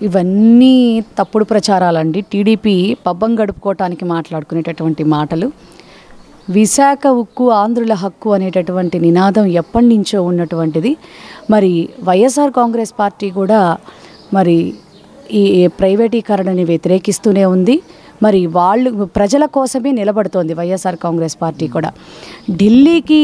ఇవన్నీ తప్పుడు ప్రచారాలండి టీడీపీ పబ్బం గడుపుకోవటానికి మాట్లాడుకునేటటువంటి మాటలు విశాఖ ఉక్కు ఆంధ్రుల హక్కు అనేటటువంటి నినాదం ఎప్పటి నుంచో ఉన్నటువంటిది మరి వైఎస్ఆర్ కాంగ్రెస్ పార్టీ కూడా మరి ఈ ప్రైవేటీకరణని వ్యతిరేకిస్తూనే ఉంది మరి వాళ్ళు ప్రజల కోసమే నిలబడుతోంది వైఎస్ఆర్ కాంగ్రెస్ పార్టీ కూడా ఢిల్లీకి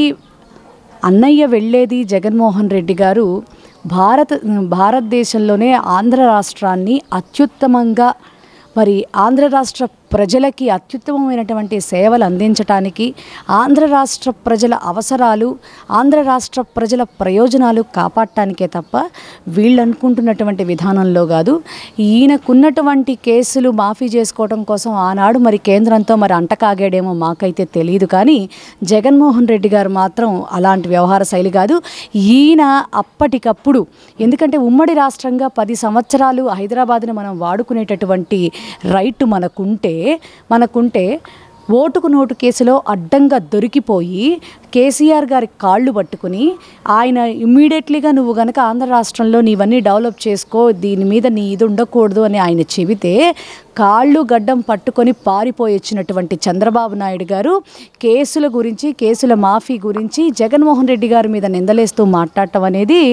అన్నయ్య వెళ్ళేది జగన్మోహన్ రెడ్డి గారు భారత భారతదేశంలోనే ఆంధ్ర రాష్ట్రాన్ని అత్యుత్తమంగా మరి ఆంధ్ర రాష్ట్ర ప్రజలకి అత్యుత్తమమైనటువంటి సేవలు అందించటానికి ఆంధ్ర రాష్ట్ర ప్రజల అవసరాలు ఆంధ్ర రాష్ట్ర ప్రజల ప్రయోజనాలు కాపాడటానికే తప్ప వీళ్ళు అనుకుంటున్నటువంటి విధానంలో కాదు ఈయనకున్నటువంటి కేసులు మాఫీ చేసుకోవడం కోసం ఆనాడు మరి కేంద్రంతో మరి అంటకాగాడేమో మాకైతే తెలియదు కానీ జగన్మోహన్ రెడ్డి గారు మాత్రం అలాంటి వ్యవహార శైలి కాదు ఈయన అప్పటికప్పుడు ఎందుకంటే ఉమ్మడి రాష్ట్రంగా పది సంవత్సరాలు హైదరాబాద్ని మనం వాడుకునేటటువంటి రైట్ మనకుంటే మనకుంటే ఓటుకు నోటు కేసులో అడ్డంగా దొరికిపోయి కేసీఆర్ గారి కాళ్ళు పట్టుకుని ఆయన ఇమ్మీడియట్లీగా నువ్వు గనక ఆంధ్ర రాష్ట్రంలో నీవన్నీ డెవలప్ చేసుకో దీని మీద నీ ఇది ఉండకూడదు అని ఆయన చెబితే కాళ్ళు గడ్డం పట్టుకొని పారిపోయి వచ్చినటువంటి చంద్రబాబు నాయుడు గారు కేసుల గురించి కేసుల మాఫీ గురించి జగన్మోహన్ రెడ్డి గారి మీద నిందలేస్తూ మాట్లాడటం అనేది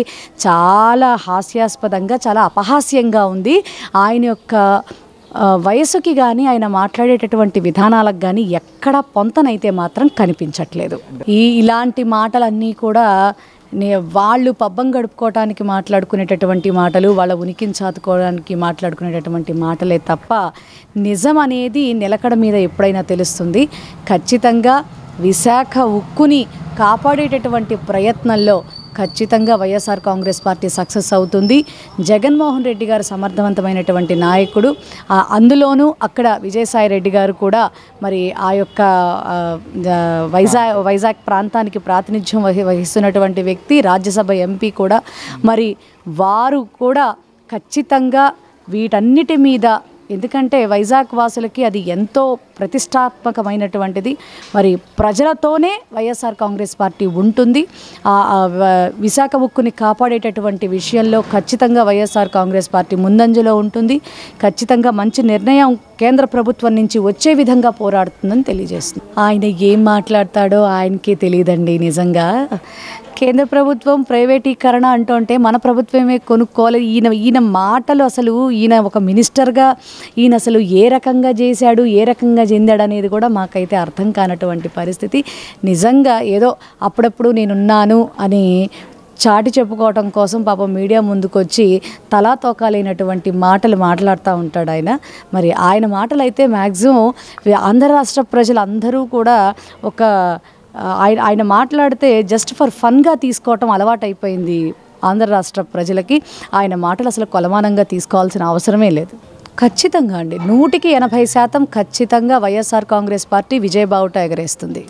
చాలా హాస్యాస్పదంగా చాలా అపహాస్యంగా ఉంది ఆయన యొక్క ఆ, వయసుకి కానీ ఆయన మాట్లాడేటటువంటి విధానాలకు కానీ ఎక్కడ పొంతనైతే మాత్రం కనిపించట్లేదు ఈ ఇలాంటి మాటలన్నీ కూడా నే వాళ్ళు పబ్బం గడుపుకోవటానికి మాట్లాడుకునేటటువంటి మాటలు వాళ్ళ ఉనికిని చాతుకోవడానికి మాట్లాడుకునేటటువంటి మాటలే తప్ప నిజం అనేది నిలకడ మీద ఎప్పుడైనా తెలుస్తుంది ఖచ్చితంగా విశాఖ ఉక్కుని కాపాడేటటువంటి ప్రయత్నంలో ఖచ్చితంగా వైఎస్ఆర్ కాంగ్రెస్ పార్టీ సక్సెస్ అవుతుంది జగన్మోహన్ రెడ్డి గారు సమర్థవంతమైనటువంటి నాయకుడు ఆ, అందులోనూ అక్కడ విజయసాయి రెడ్డి గారు కూడా మరి ఆ యొక్క ఆ, జ- వైజాగ్ వైజాగ్ ప్రాంతానికి ప్రాతినిధ్యం వహి వహిస్తున్నటువంటి వ్యక్తి రాజ్యసభ ఎంపీ కూడా మరి వారు కూడా ఖచ్చితంగా వీటన్నిటి మీద ఎందుకంటే వైజాగ్ వాసులకి అది ఎంతో ప్రతిష్టాత్మకమైనటువంటిది మరి ప్రజలతోనే వైఎస్ఆర్ కాంగ్రెస్ పార్టీ ఉంటుంది ఆ ఆ వ- విశాఖ ఉక్కుని కాపాడేటటువంటి విషయంలో ఖచ్చితంగా వైఎస్ఆర్ కాంగ్రెస్ పార్టీ ముందంజలో ఉంటుంది ఖచ్చితంగా మంచి నిర్ణయం కేంద్ర ప్రభుత్వం నుంచి వచ్చే విధంగా పోరాడుతుందని తెలియజేస్తుంది ఆయన ఏం మాట్లాడతాడో ఆయనకే తెలియదండి నిజంగా కేంద్ర ప్రభుత్వం ప్రైవేటీకరణ అంటుంటే మన ప్రభుత్వమే కొనుక్కోవాలి ఈయన ఈయన మాటలు అసలు ఈయన ఒక మినిస్టర్గా ఈయన అసలు ఏ రకంగా చేశాడు ఏ రకంగా చెందాడు అనేది కూడా మాకైతే అర్థం కానటువంటి పరిస్థితి నిజంగా ఏదో అప్పుడప్పుడు నేనున్నాను అని చాటి చెప్పుకోవటం కోసం పాపం మీడియా ముందుకొచ్చి తలా తోకాలైనటువంటి మాటలు మాట్లాడుతూ ఉంటాడు ఆయన మరి ఆయన మాటలు అయితే మ్యాక్సిమం ఆంధ్ర రాష్ట్ర ప్రజలందరూ కూడా ఒక ఆ, ఆయన ఆయన మాట్లాడితే జస్ట్ ఫర్ ఫన్గా తీసుకోవటం అలవాటైపోయింది ఆంధ్ర రాష్ట్ర ప్రజలకి ఆయన మాటలు అసలు కొలమానంగా తీసుకోవాల్సిన అవసరమే లేదు ఖచ్చితంగా అండి నూటికి ఎనభై శాతం ఖచ్చితంగా వైఎస్ఆర్ కాంగ్రెస్ పార్టీ విజయబావుట ఎగరేస్తుంది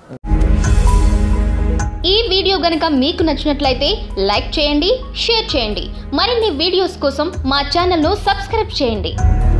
ఈ వీడియో గనుక మీకు నచ్చినట్లయితే లైక్ చేయండి షేర్ చేయండి మరిన్ని వీడియోస్ కోసం మా ఛానల్ను సబ్స్క్రైబ్ చేయండి